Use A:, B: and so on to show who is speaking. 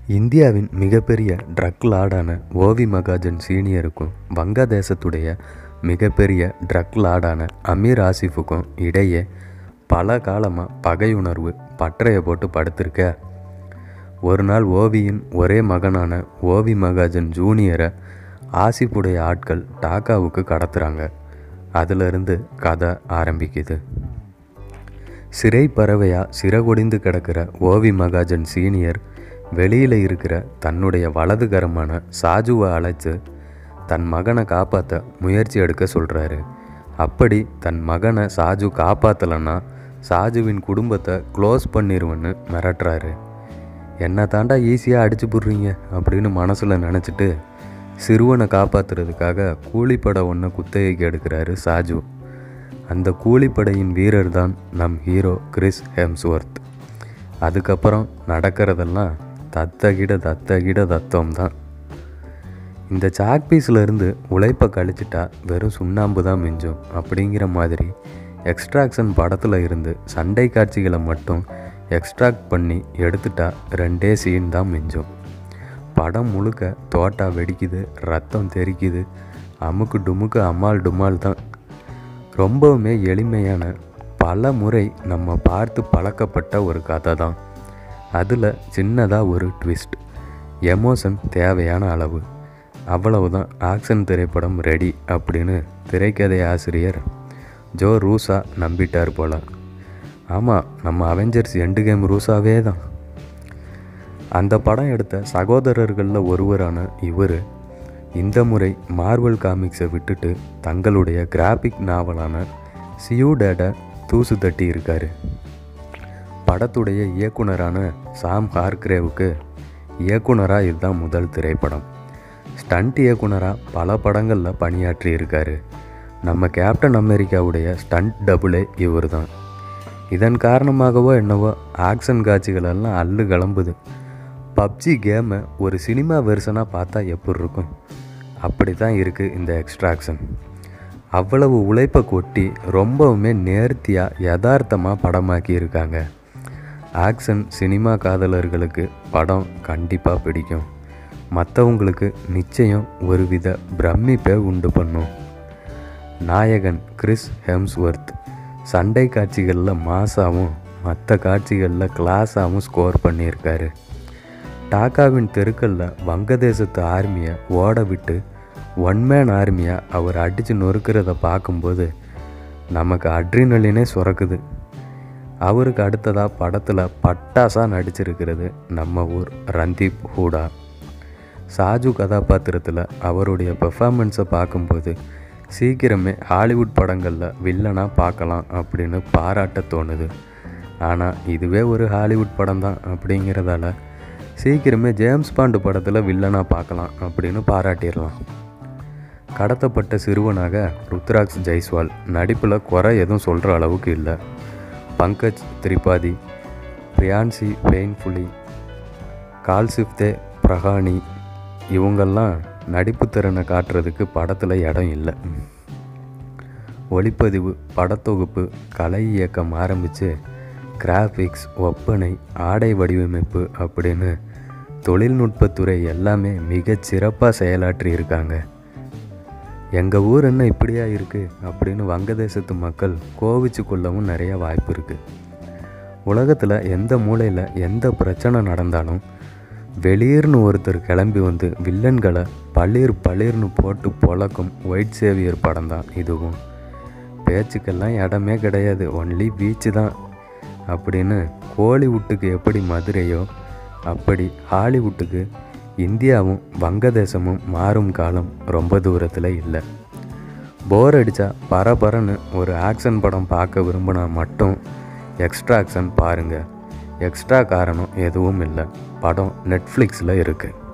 A: இந்தியாவின் மிகப்பெரிய ட்ரக் லார்டான ஓவி மகாஜன் சீனியருக்கும் வங்கதேசத்துடைய மிகப்பெரிய ட்ரக் லார்டான அமீர் ஆசிஃபுக்கும் இடையே பல காலமாக பகையுணர்வு பற்றைய போட்டு படுத்திருக்க ஒரு நாள் ஓவியின் ஒரே மகனான ஓவி மகாஜன் ஜூனியரை ஆசிஃபுடைய ஆட்கள் டாக்காவுக்கு கடத்துகிறாங்க அதிலிருந்து கதை ஆரம்பிக்குது சிறை பறவையா சிறகொடிந்து கிடக்கிற ஓவி மகாஜன் சீனியர் வெளியில் இருக்கிற தன்னுடைய வலதுகரமான சாஜுவை அழைச்சு தன் மகனை காப்பாற்ற முயற்சி எடுக்க சொல்கிறாரு அப்படி தன் மகனை சாஜு காப்பாற்றலைன்னா சாஜுவின் குடும்பத்தை க்ளோஸ் பண்ணிடுவேன்னு மிரட்டுறாரு என்ன தாண்டா ஈஸியாக அடிச்சு போடுறீங்க அப்படின்னு மனசில் நினச்சிட்டு சிறுவனை காப்பாற்றுறதுக்காக கூலிப்படை ஒன்று குத்தகைக்கு எடுக்கிறாரு சாஜு அந்த கூலிப்படையின் வீரர் தான் நம் ஹீரோ கிறிஸ் ஹெம்ஸ்வொர்த் அதுக்கப்புறம் நடக்கிறதெல்லாம் தத்தகிட தத்தகிட தத்தம் தான் இந்த சாக் பீஸ்லேருந்து உழைப்பை கழிச்சிட்டா வெறும் சுண்ணாம்பு தான் மிஞ்சும் அப்படிங்கிற மாதிரி எக்ஸ்ட்ராக்ஷன் படத்தில் இருந்து சண்டை காட்சிகளை மட்டும் எக்ஸ்ட்ராக்ட் பண்ணி எடுத்துட்டா ரெண்டே சீன் தான் மிஞ்சும் படம் முழுக்க தோட்டா வெடிக்குது ரத்தம் தெறிக்குது அமுக்கு டுமுக்கு அம்மாள் டுமால் தான் ரொம்பவுமே எளிமையான பல முறை நம்ம பார்த்து பழக்கப்பட்ட ஒரு கதை தான் அதில் சின்னதாக ஒரு ட்விஸ்ட் எமோஷன் தேவையான அளவு அவ்வளவுதான் ஆக்ஷன் திரைப்படம் ரெடி அப்படின்னு திரைக்கதை ஆசிரியர் ஜோ ரூசா நம்பிட்டார் போல ஆமாம் நம்ம அவெஞ்சர்ஸ் எண்டு கேம் ரூசாவே தான் அந்த படம் எடுத்த சகோதரர்களில் ஒருவரான இவர் இந்த முறை மார்வல் காமிக்ஸை விட்டுட்டு தங்களுடைய கிராஃபிக் நாவலான சியூடேடை தூசு தட்டி இருக்காரு படத்துடைய இயக்குனரான சாம் ஹார்க்ரேவுக்கு இயக்குனராக இதுதான் முதல் திரைப்படம் ஸ்டண்ட் இயக்குனராக பல படங்களில் பணியாற்றி இருக்காரு நம்ம கேப்டன் அமெரிக்காவுடைய ஸ்டண்ட் டபுளே இவர் தான் இதன் காரணமாகவோ என்னவோ ஆக்ஷன் காட்சிகளெல்லாம் அல்லு கிளம்புது பப்ஜி கேமை ஒரு சினிமா வெர்ஷனாக பார்த்தா எப்படி இருக்கும் அப்படி தான் இருக்குது இந்த எக்ஸ்ட்ராக்ஷன் அவ்வளவு உழைப்பை கொட்டி ரொம்பவுமே நேர்த்தியாக யதார்த்தமாக படமாக்கி இருக்காங்க ஆக்ஷன் சினிமா காதலர்களுக்கு படம் கண்டிப்பாக பிடிக்கும் மற்றவங்களுக்கு நிச்சயம் ஒருவித பிரமிப்பை உண்டு பண்ணும் நாயகன் கிறிஸ் ஹெம்ஸ்வொர்த் சண்டை காட்சிகளில் மாசாவும் மற்ற காட்சிகளில் கிளாஸாகவும் ஸ்கோர் பண்ணியிருக்காரு டாக்காவின் தெருக்களில் வங்கதேசத்து ஆர்மியை ஓட விட்டு ஒன் மேன் ஆர்மியாக அவர் அடித்து நொறுக்கிறத பார்க்கும்போது நமக்கு அட்ரினலினே சுரக்குது அவருக்கு அடுத்ததாக படத்தில் பட்டாசாக நடிச்சிருக்கிறது நம்ம ஊர் ரந்தீப் ஹூடா சாஜு கதாபாத்திரத்தில் அவருடைய பெர்ஃபார்மன்ஸை பார்க்கும்போது சீக்கிரமே ஹாலிவுட் படங்களில் வில்லனாக பார்க்கலாம் அப்படின்னு பாராட்ட தோணுது ஆனால் இதுவே ஒரு ஹாலிவுட் படம் தான் அப்படிங்கிறதால சீக்கிரமே ஜேம்ஸ் பாண்டு படத்தில் வில்லனாக பார்க்கலாம் அப்படின்னு பாராட்டிடலாம் கடத்தப்பட்ட சிறுவனாக ருத்ராக்ஸ் ஜெய்ஸ்வால் நடிப்பில் குறை எதுவும் சொல்கிற அளவுக்கு இல்லை பங்கஜ் திரிபாதி பிரியான்சி பெயின்ஃபுல்லி கால்சிஃப்தே பிரகானி இவங்கெல்லாம் நடிப்பு திறனை காட்டுறதுக்கு படத்தில் இடம் இல்லை ஒளிப்பதிவு படத்தொகுப்பு கலை இயக்கம் ஆரம்பித்து கிராஃபிக்ஸ் ஒப்பனை ஆடை வடிவமைப்பு அப்படின்னு தொழில்நுட்பத்துறை எல்லாமே மிகச் சிறப்பாக செயலாற்றி இருக்காங்க எங்கள் ஊர் என்ன இப்படியா இருக்குது அப்படின்னு வங்கதேசத்து மக்கள் கோவிச்சு கொள்ளவும் நிறைய வாய்ப்பு இருக்குது உலகத்தில் எந்த மூலையில் எந்த பிரச்சனை நடந்தாலும் வெளியர்னு ஒருத்தர் கிளம்பி வந்து வில்லன்களை பளிர் பளிர்னு போட்டு பொழக்கும் ஒயிட் சேவியர் படம் தான் இதுவும் பேச்சுக்கெல்லாம் இடமே கிடையாது ஒன்லி பீச்சு தான் அப்படின்னு கோலிவுட்டுக்கு எப்படி மதுரையோ அப்படி ஹாலிவுட்டுக்கு இந்தியாவும் வங்கதேசமும் மாறும் காலம் ரொம்ப தூரத்தில் இல்லை போர் அடித்தா பரபரன்னு ஒரு ஆக்ஷன் படம் பார்க்க விரும்பினா மட்டும் எக்ஸ்ட்ரா ஆக்ஷன் பாருங்கள் எக்ஸ்ட்ரா காரணம் எதுவும் இல்லை படம் நெட்ஃப்ளிக்ஸில் இருக்குது